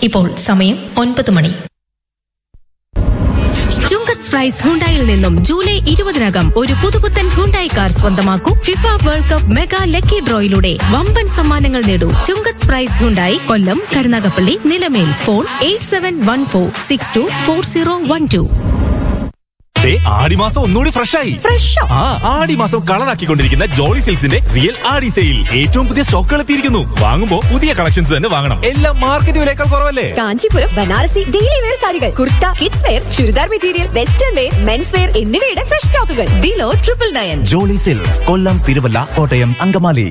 ഇപ്പോൾ സമയം ഒൻപത് മണി ചുങ്കത്ത് സ്പ്രൈസ് ഹുണ്ടായിൽ നിന്നും ജൂലൈ ഇരുപതിനകം ഒരു പുതുപുത്തൻ ഹുണ്ടായി കാർ സ്വന്തമാക്കൂ FIFA world cup mega lucky ഡ്രോയിലൂടെ വമ്പൻ സമ്മാനങ്ങൾ നേടൂ ചുങ്കത്ത് സ്പ്രൈസ് Hyundai Kollam Karunagappally Nilamel phone eight seven one four six two four zero one two ദേ, ആടിമാസം ഒന്നുകൂടി ഫ്രഷ് ആയി ഫ്രഷോ ആ ആടിമാസം കളറാക്കിക്കൊണ്ടിരിക്കുന്ന ജോളി സിൽക്സിന്റെ റിയൽ ആടി സെയിൽ ഏറ്റവും പുതിയ സ്റ്റോക്കുകൾ എത്തിയിരിക്കുന്നു വാങ്ങുമ്പോ പുതിയ കളക്ഷൻസ് തന്നെ വാങ്ങണം എല്ലാം മാർക്കറ്റ് വിലയേക്കാൾ കുറവല്ലേ കാഞ്ചീപുരം ബനാറസി ഡെയിലി വെയർ സാരികൾ kurta kids wear churidar material western wear men's wear എന്നിവയുടെ ഫ്രഷ് സ്റ്റോക്കുകൾ below triple nine Jolly Silks Kollam Thiruvalla Kottayam Angamaly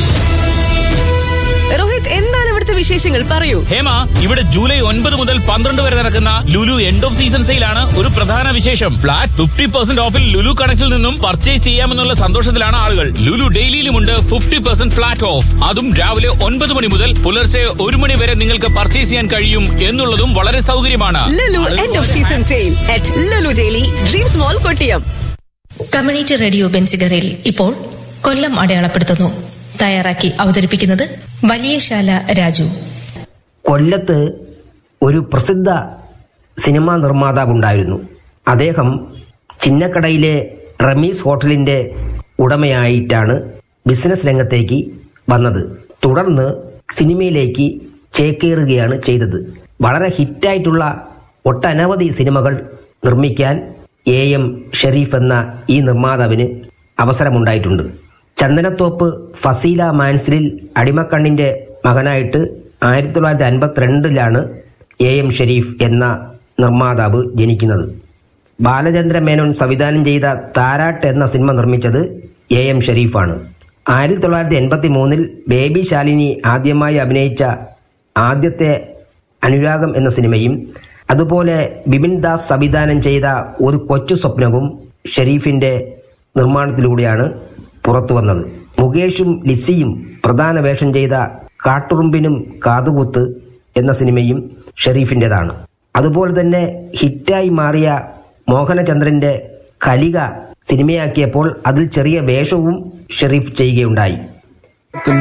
Rohit എന്താണ് ഇവിടുത്തെ വിശേഷങ്ങൾ പറയൂ ഹേമ ഇവിടെ ജൂലൈ ഒൻപത് മുതൽ പന്ത്രണ്ട് വരെ നടക്കുന്ന ലുലു എൻഡ് ഓഫ് സീസൺ സെയിലാണ് ഒരു പ്രധാന വിശേഷം ഫ്ലാറ്റ് ഫിഫ്റ്റി പെർസെന്റ് ഓഫിൽ ലുലു കണക്റ്റിൽ നിന്നും പർച്ചേസ് ചെയ്യാമെന്നുള്ള സന്തോഷത്തിലാണ് ആളുകൾ ലുലു ഡെയിലിയിലുമുണ്ട് ഫിഫ്റ്റി പെർസെന്റ് ഫ്ലാറ്റ് ഓഫ് അതും രാവിലെ ഒൻപത് മണി മുതൽ പുലർച്ചെ ഒരു മണി വരെ നിങ്ങൾക്ക് പർച്ചേസ് ചെയ്യാൻ കഴിയും എന്നുള്ളതും വളരെ സൗകര്യമാണ് Lulu end of season sale at Lulu daily dreams mall Kottiyam community radio ബെൻസിഗറിൽ ഇപ്പോൾ കൊല്ലം അടയാളപ്പെടുത്തുന്നു തയ്യാറാക്കി അവതരിപ്പിക്കുന്നത് വലിയശാല രാജു കൊല്ലത്ത് ഒരു പ്രസിദ്ധ സിനിമാ നിർമ്മാതാവുണ്ടായിരുന്നു അദ്ദേഹം ചിന്നക്കടയിലെ റമീസ് ഹോട്ടലിന്റെ ഉടമയായിട്ടാണ് ബിസിനസ് രംഗത്തേക്ക് വന്നത് തുടർന്ന് സിനിമയിലേക്ക് ചേക്കേറുകയാണ് ചെയ്തത് വളരെ ഹിറ്റായിട്ടുള്ള ഒട്ടനവധി സിനിമകൾ നിർമ്മിക്കാൻ എ എം ഷെരീഫ് എന്ന ഈ നിർമ്മാതാവിന് അവസരമുണ്ടായിട്ടുണ്ട് ചന്ദനത്തോപ്പ് ഫസീല മാൻസിലിൽ അടിമക്കണ്ണിന്റെ മകനായിട്ട് ആയിരത്തി തൊള്ളായിരത്തി അൻപത്തിരണ്ടിലാണ് എ എം ഷെരീഫ് എന്ന നിർമ്മാതാവ് ജനിക്കുന്നത് ബാലചന്ദ്ര മേനോൻ സംവിധാനം ചെയ്ത താരാട്ട് എന്ന സിനിമ നിർമ്മിച്ചത് എ എം ഷെരീഫാണ് ആയിരത്തി തൊള്ളായിരത്തി എൺപത്തി മൂന്നിൽ ബേബി ശാലിനി ആദ്യമായി അഭിനയിച്ച ആദ്യത്തെ അനുരാഗം എന്ന സിനിമയും അതുപോലെ ബിപിൻ ദാസ് സംവിധാനം ചെയ്ത ഒരു കൊച്ചു സ്വപ്നവും ഷെരീഫിന്റെ നിർമ്മാണത്തിലൂടെയാണ് പുറത്തു വന്നത് മുകേഷും ലിസിയും പ്രധാന വേഷം ചെയ്ത കാട്ടുറുമ്പിനും കാതുകുത്ത് എന്ന സിനിമയും ഷെരീഫിൻ്റെതാണ് അതുപോലെ തന്നെ ഹിറ്റായി മാറിയ മോഹനചന്ദ്രന്റെ കലിക സിനിമയാക്കിയപ്പോൾ അതിൽ ചെറിയ വേഷവും ഷെരീഫ് ചെയ്യുകയുണ്ടായി